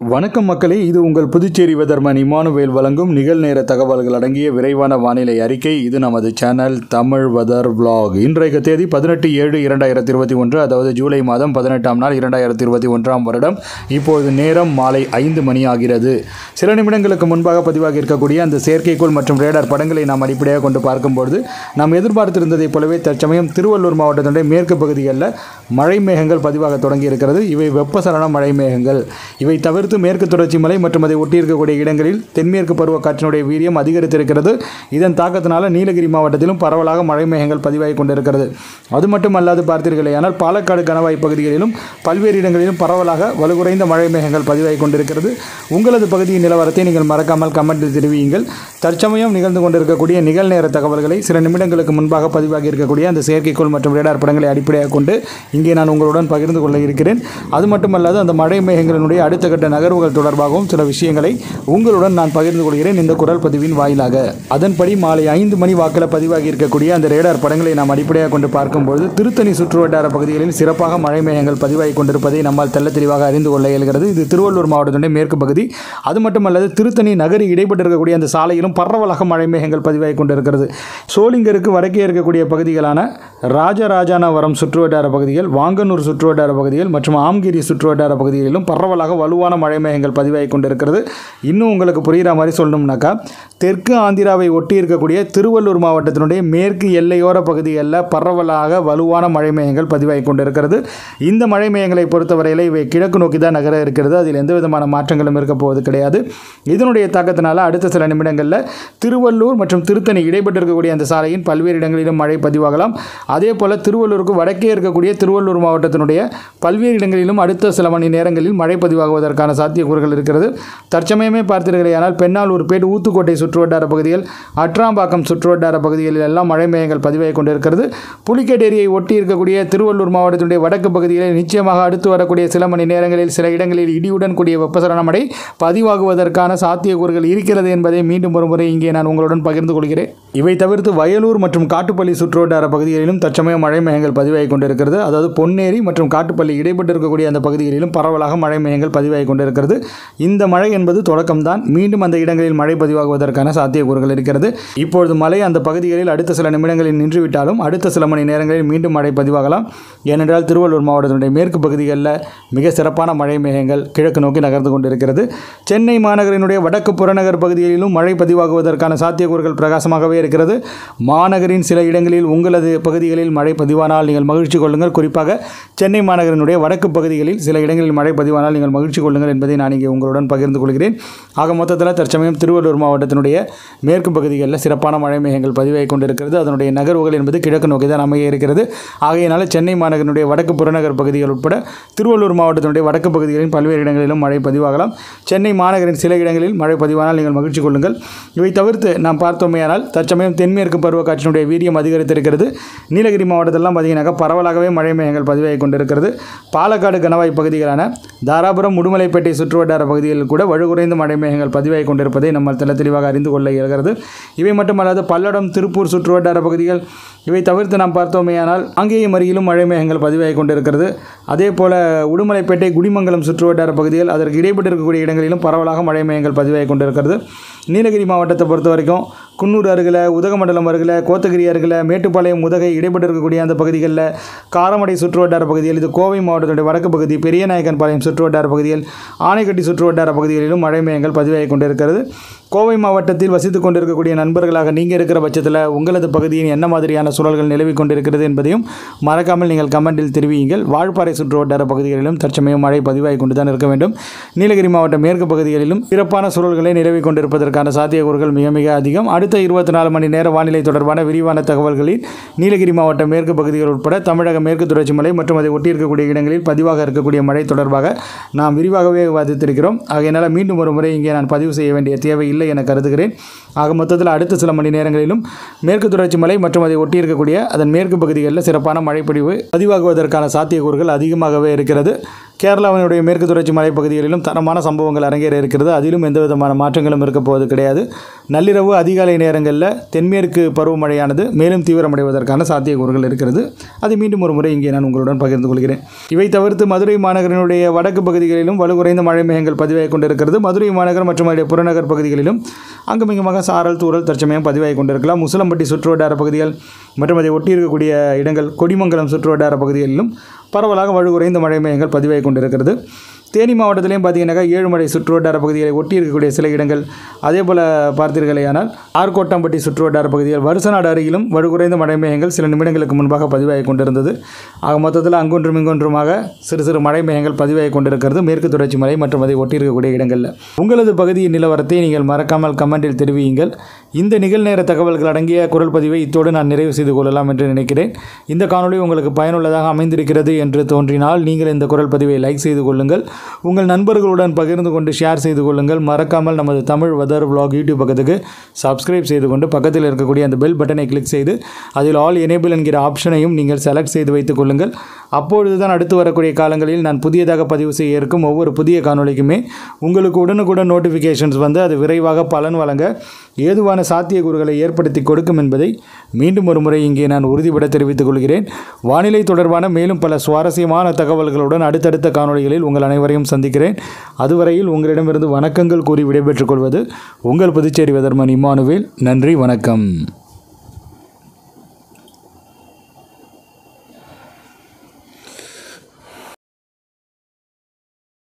வணக்கம் மக்களே இது உங்கள் புதுச்சேரி வெதர்மன் இமானுவேல் வழங்கும் நிகழ்நேர தகவல்கள் அடங்கிய விரைவான வானிலை அறிக்கை இது நமது சேனல் தமிழ் வெதர் vlog இன்றைய தேதி பதினெட்டு ஏழு இரண்டாயிரத்தி இருபத்தி ஒன்று அதாவது ஜூலை மாதம் பதினெட்டாம் நாள் இரண்டாயிரத்தி இருபத்தி ஒன்றாம் வருடம் இப்போது நேரம் மாலை ஐந்து மணி ஆகிறது சில நிமிடங்களுக்கு முன்பாக பதிவாகி இருக்கக்கூடிய அந்த செயற்கைக்கோள் மற்றும் ரேடார் படங்களை நாம் அடிப்படையாக கொண்டு பார்க்கும்பொழுது நாம் எதிர்பார்த்திருந்ததைப் போலவே தற்சமயம் திருவள்ளூர் மாவட்டத்தினுடைய மேற்கு பகுதிகளில் மழை மேகங்கள் பதிவாக தொடங்கி இருக்கிறது இவை வெப்பசலன மழை மேகங்கள் இவை தவிர்த்து மேற்கு தொடர்ச்சி மலை மற்றும் அதை ஒட்டி இருக்கக்கூடிய இடங்களில் தென்மேற்கு பருவ காற்றினுடைய வீரியம் அதிகரித்திருக்கிறது இதன் தாக்கத்தினால நீலகிரி மாவட்டத்திலும் பரவலாக மழை மேகங்கள் பதிவாகி கொண்டிருக்கிறது அது மட்டுமல்லாது பார்த்தீர்களேயானால் பாலக்காடு கணவாய் பகுதிகளிலும் பல்வேறு இடங்களிலும் பரவலாக வலுகுறைந்த மழை மேகங்கள் பதிவாகி கொண்டிருக்கிறது உங்களது பகுதியின் நிலவரத்தை நீங்கள் மறக்காமல் கமெண்டில் தெரிவியுங்கள் தற்சமயம் நிகழ்ந்து கொண்டிருக்கக்கூடிய நிகழ்நேர தகவல்களை சில நிமிடங்களுக்கு முன்பாக பதிவாகி இருக்கக்கூடிய அந்த செயற்கைக்கோள் மற்றும் ரேடார் படங்களை அடிப்படையாக கொண்டு இங்கே நான் உங்களுடன் பகிர்ந்து கொள்ள இருக்கிறேன் அது மட்டுமல்லாது அந்த மழை மேகங்களினுடைய அடுத்த கட்ட நகர்வுகள் தொடர்பாகவும் சில விஷயங்களை உங்களுடன் நான் பகிர்ந்து கொள்கிறேன் இந்த குரல் பதிவின் வாயிலாக அதன்படி மாலை ஐந்து மணி வாக்கில் பதிவாகி இருக்கக்கூடிய அந்த ரேடார் படங்களை நாம் அடிப்படையாக கொண்டு பார்க்கும்போது திருத்தணி சுற்றுவட்டார பகுதிகளில் சிறப்பாக மழை மேகங்கள் பதிவாகி கொண்டிருப்பதை நம்மால் தெள்ள தெளிவாக அறிந்து கொள்ள இயல்கிறது இது திருவள்ளூர் மாவட்டத்தினுடைய மேற்கு பகுதி அது மட்டுமல்லாது திருத்தணி நகரி இடைப்பட்டு இருக்கக்கூடிய அந்த சாலையிலும் பரவலாக மழை மேகங்கள் பதிவாகி கொண்டிருக்கிறது சோளிங்கருக்கு வடக்கே இருக்கக்கூடிய பகுதிகளான ராஜராஜானவரம் சுற்றுவட்டார பகுதிகள் வாங்கனூர் சுற்றுவட்டார பகுதிகள் மற்றும் ஆம்கிரி சுற்றுவட்டார பகுதிகளிலும் பரவலாக வலுவான மழை மேகங்கள் பதிவாகி கொண்டிருக்கிறது இன்னும் உங்களுக்கு புரிகிற மாதிரி சொல்லணும்னாக்கா தெற்கு ஆந்திராவை ஒட்டி இருக்கக்கூடிய திருவள்ளூர் மாவட்டத்தினுடைய மேற்கு எல்லையோர பகுதிகளில் பரவலாக வலுவான மழை மேகங்கள் பதிவாகி கொண்டிருக்கிறது இந்த மழை மேகங்களை பொறுத்தவரையில் இவை கிழக்கு நோக்கி தான் நகர இருக்கிறது அதில் எந்த விதமான மாற்றங்களும் இருக்க போவது கிடையாது இதனுடைய தாக்கத்தினால அடுத்த சில நிமிடங்களில் திருவள்ளூர் மற்றும் திருத்தணி இடைப்பட்டு இருக்கக்கூடிய அந்த சாலையின் பல்வேறு இடங்களிலும் மழை பதிவாகலாம் அதே போல் திருவள்ளூருக்கு வடக்கே இருக்கக்கூடிய திருவள்ளூர் மாவட்டத்தினுடைய பல்வேறு இடங்களிலும் அடுத்த சில மணி நேரங்களில் மழை பதிவாகுவதற்கான சாத்தியக்கூறுகள் இருக்கிறது தற்சமயமே பார்த்தீர்களேயானால் பெண்ணாலூர்பேட் ஊத்துக்கோட்டை சுற்றுவட்டார பகுதிகள் அட்ராம்பாக்கம் சுற்றுவட்டார பகுதிகளில் எல்லாம் மழை மேகங்கள் பதிவாகி கொண்டிருக்கிறது புலிக்கேட் ஏரியை ஒட்டி இருக்கக்கூடிய திருவள்ளூர் மாவட்டத்தினுடைய வடக்கு பகுதிகளில் நிச்சயமாக அடுத்து வரக்கூடிய சில மணி நேரங்களில் சில இடங்களில் இடியுடன் கூடிய வெப்பசலன மழை பதிவாகுவதற்கான சாத்தியக்கூறுகள் இருக்கிறது என்பதை மீண்டும் ஒரு முறை இங்கே நான் உங்களுடன் பகிர்ந்து கொள்கிறேன் இவை தவிர்த்து வயலூர் மற்றும் காட்டுப்பள்ளி சுற்றுவட்டார பகுதிகளிலும் தற்சமயம் மழை மேகங்கள் பதிவாகி கொண்டிருக்கிறது அதாவது பொன்னேரி மற்றும் காட்டுப்பள்ளி இடைப்பட்டு இருக்கக்கூடிய அந்த பகுதிகளிலும் பரவலாக மழை மேகங்கள் பதிவாகி கொண்டிருக்கிறது இந்த மழை என்பது தொடக்கம்தான் மீண்டும் அந்த இடங்களில் மழை பதிவாகுவதற்கான சாத்தியக்கூறுகள் இருக்கிறது இப்பொழுது மழை அந்த பகுதிகளில் அடுத்த சில நிமிடங்களில் நின்றுவிட்டாலும் அடுத்த சில மணி நேரங்களில் மீண்டும் மழை பதிவாகலாம் ஏனென்றால் திருவள்ளூர் மாவட்டத்தினுடைய மேற்கு பகுதிகளில் மிக சிறப்பான மழை மேகங்கள் கிழக்கு நோக்கி நகர்ந்து கொண்டிருக்கிறது சென்னை மாநகரினுடைய வடக்கு புறநகர் பகுதிகளிலும் மழை பதிவாகுவதற்கான சாத்தியக்கூறுகள் பிரகாசமாகவே இருக்கிறது மாநகரின் சில இடங்களில் உங்களது பகுதிகளில் மழை பதிவானால் நீங்கள் மகிழ்ச்சி கொள்ளுங்கள் குறிப்பாக சென்னை மாநகரினுடைய வடக்கு பகுதிகளில் சில இடங்களில் மழை பதிவானால் நீங்கள் மகிழ்ச்சி கொள்ளுங்கள் என்பதை நான் இங்கே உங்களுடன் பகிர்ந்து கொள்கிறேன் ஆக மொத்தத்தில் தற்சமயம் திருவள்ளூர் மாவட்டத்தினுடைய மேற்கு பகுதிகளில் சிறப்பான மழை மேகங்கள் பதிவாகி கொண்டிருக்கிறது அதனுடைய நகர்வுகள் என்பது கிழக்கு நோக்கி தான் அமைய இருக்கிறது ஆகையினால சென்னை மாநகரினுடைய வடக்கு புறநகர் பகுதிகள் உட்பட திருவள்ளூர் மாவட்டத்தினுடைய வடக்கு பகுதிகளின் பல்வேறு இடங்களிலும் மழை பதிவாகலாம் சென்னை மாநகரின் சில இடங்களில் மழை பதிவானால் நீங்கள் மகிழ்ச்சி கொள்ளுங்கள் இவை தவிர்த்து நாம் பார்த்தோமேயானால் தற்சமயம் தென்மேற்கு பருவக்காற்றினுடைய வீரியம் அதிகரித்திருக்கிறது நீலகிரி மாவட்டத்திலலாம் பார்த்தீங்கன்னாக்கா பரவலாகவே மழை மேகங்கள் பதிவாகி கொண்டிருக்கிறது பாலக்காடு கணவாய் பகுதிகளான தாராபுரம் உடுமலைப்பேட்டை சுற்றுவட்டார பகுதிகளில் கூட வலுகுறைந்த மழை மேகங்கள் பதிவாகி கொண்டிருப்பதை நம்ம தெள்ள தெளிவாக அறிந்து கொள்ள இயல்கிறது இவை மட்டுமல்லாது பல்லடம் திருப்பூர் சுற்றுவட்டார பகுதிகள் இவை தவிர்த்து நாம் பார்த்தோமேயானால் அங்கேயும் அருகிலும் மழை மேகங்கள் பதிவாகி கொண்டிருக்கிறது அதே போல் உடுமலைப்பேட்டை குடிமங்கலம் சுற்றுவட்டார பகுதிகள் அதற்கு இடைப்பட்டு இருக்கக்கூடிய இடங்களிலும் பரவலாக மழை மேகங்கள் பதிவாகி கொண்டிருக்கிறது நீலகிரி மாவட்டத்தை பொறுத்த வரைக்கும் குன்னூர் அருகில் உதகமண்டலம் அருகில் கோத்தகிரி அருகில் மேட்டுப்பாளையம் உதகை இடைப்பட்டு இருக்கக்கூடிய அந்த பகுதிகளில் காரமடை சுற்றுவட்டார பகுதிகள் இது கோவை மாவட்டத்துடைய வடக்கு பகுதி பெரியநாயக்கன் பாளையம் சுற்றுவட்டார பகுதிகள் ஆனைக்கட்டி சுற்றுவட்டார பகுதிகளிலும் மழை மேகங்கள் பதிவாகி கொண்டிருக்கிறது கோவை மாவட்டத்தில் வசித்துக் கொண்டிருக்கக்கூடிய நண்பர்களாக நீங்கள் இருக்கிற பட்சத்தில் உங்களது பகுதியின் என்ன மாதிரியான சூழல்கள் நிலவி கொண்டிருக்கிறது என்பதையும் மறக்காமல் நீங்கள் கமெண்டில் தெரிவியுங்கள் வால்பாறை சுற்றுவட்டார பகுதிகளிலும் தற்சமயம் மழை பதிவாகி கொண்டு தான் இருக்க வேண்டும் நீலகிரி மாவட்ட மேற்கு பகுதிகளிலும் சிறப்பான சூழல்களை நிலவி கொண்டிருப்பதற்கான சாத்தியக்கூறுகள் மிக மிக அதிகம் அடுத்த இருபத்தி நாலு மணி நேர வானிலை தொடர்பான விரிவான தகவல்களில் நீலகிரி மாவட்ட மேற்கு பகுதிகள் உட்பட தமிழக மேற்கு தொடர்ச்சி மலை மற்றும் அதை ஒட்டி இருக்கக்கூடிய இடங்களில் பதிவாக இருக்கக்கூடிய மழை தொடர்பாக நாம் விரிவாகவே விவாதித்திருக்கிறோம் ஆகையினால் மீண்டும் ஒரு முறை இங்கே நான் பதிவு செய்ய வேண்டிய தேவை இல்லை என கருதுகிறேன் ஆக மொத்தத்தில் அடுத்த சில மணி நேரங்களிலும் மேற்கு தொடர்ச்சி மலை மற்றும் அதை ஒட்டி இருக்கக்கூடிய அதன் மேற்கு பகுதிகளில் சிறப்பான மழைப்பொழிவு பதிவாகுவதற்கான சாத்தியக்கூறுகள் அதிகமாகவே இருக்கிறது கேரளாவினுடைய மேற்கு தொடர்ச்சி மலைப்பகுதிகளிலும் தரமான சம்பவங்கள் அரங்கேற இருக்கிறது அதிலும் எந்த விதமான மாற்றங்களும் இருக்க போவது கிடையாது நள்ளிரவு அதிகாலை நேரங்களில் தென்மேற்கு பருவமழையானது மேலும் தீவிரமடைவதற்கான சாத்தியக்கூறுகள் இருக்கிறது அதை மீண்டும் ஒரு முறை இங்கே நான் உங்களுடன் பகிர்ந்து கொள்கிறேன் இவை தவிர்த்து மதுரை மாநகரினுடைய வடக்கு பகுதிகளிலும் வலுகுறைந்த மழை மேகங்கள் பதிவாகி கொண்டிருக்கிறது மதுரை மாநகர் மற்றும் அதனுடைய புறநகர் பகுதிகளிலும் அங்குமிங்குமாக சாரல் தூறல் தற்சமயம் பதிவாகி கொண்டிருக்கலாம் முசலம்பட்டி சுற்றுவட்டார பகுதிகள் மற்றும் அதை ஒட்டி இருக்கக்கூடிய இடங்கள் கொடிமங்கலம் சுற்றுவட்டார பகுதிகளிலும் பரவலாக வலுகுறைந்த மழை மேகங்கள் பதிவாகி கொண்டிருக்கிறது தேனி மாவட்டத்திலையும் பார்த்தீங்கன்னாக்கா ஏழுமலை சுற்றுவட்டார பகுதிகளை ஒட்டி இருக்கக்கூடிய சில இடங்கள் அதே போல் பார்த்தீர்களேயானால் ஆர்கோட்டம்பட்டி சுற்றுவட்டார பகுதிகள் வருசநாடு அருகிலும் வலுகுறைந்த மழை மேகங்கள் சில நிமிடங்களுக்கு முன்பாக பதிவாகி கொண்டிருந்தது ஆக மொத்தத்தில் அங்கொன்றும் இங்கொன்றுமாக சிறு சிறு மழை மேகங்கள் பதிவாகி கொண்டிருக்கிறது மேற்கு தொடர்ச்சி மலை மற்றும் அதை ஒட்டி இருக்கக்கூடிய இடங்களில் உங்களது பகுதியின் நிலவரத்தை நீங்கள் மறக்காமல் கமெண்டில் தெரிவியுங்கள் இந்த நிகழ்நேர தகவல்கள் அடங்கிய குரல் பதிவை இத்தோடு நான் நிறைவு செய்து கொள்ளலாம் என்று நினைக்கிறேன் இந்த காணொளி உங்களுக்கு பயனுள்ளதாக அமைந்திருக்கிறது என்று தோன்றினால் நீங்கள் இந்த குரல் பதிவை லைக் செய்து கொள்ளுங்கள் உங்கள் நண்பர்களுடன் பகிர்ந்து கொண்டு ஷேர் செய்து கொள்ளுங்கள் மறக்காமல் நமது தமிழ் வெதர் vlog யூடியூப் பக்கத்துக்கு சப்ஸ்கிரைப் செய்து கொண்டு பக்கத்தில் இருக்கக்கூடிய அந்த பெல் பட்டனை கிளிக் செய்து அதில் ஆல் எனேபிள் என்கிற ஆப்ஷனையும் நீங்கள் செலக்ட் செய்து வைத்துக் கொள்ளுங்கள் அப்பொழுது தான் அடுத்து வரக்கூடிய காலங்களில் நான் புதியதாக பதிவு செய்ய இருக்கும் ஒவ்வொரு புதிய காணொளிக்குமே உங்களுக்கு உடனுக்குடன் நோட்டிஃபிகேஷன்ஸ் வந்து அது விரைவாக பலன் வழங்க ஏதுவான சாத்தியக்கூறுகளை ஏற்படுத்தி கொடுக்கும் என்பதை மீண்டும் ஒரு முறை இங்கே நான் உறுதிபட தெரிவித்துக் கொள்கிறேன் வானிலை தொடர்பான மேலும் பல சுவாரஸ்யமான தகவல்களுடன் அடுத்தடுத்த காணொளிகளில் உங்கள் அனைவரையும் சந்திக்கிறேன் அதுவரையில் உங்களிடமிருந்து வணக்கங்கள் கூறி விடைபெற்றுக் கொள்வது உங்கள் புதுச்சேரி வெதர்மன் இமானுவேல் நன்றி வணக்கம்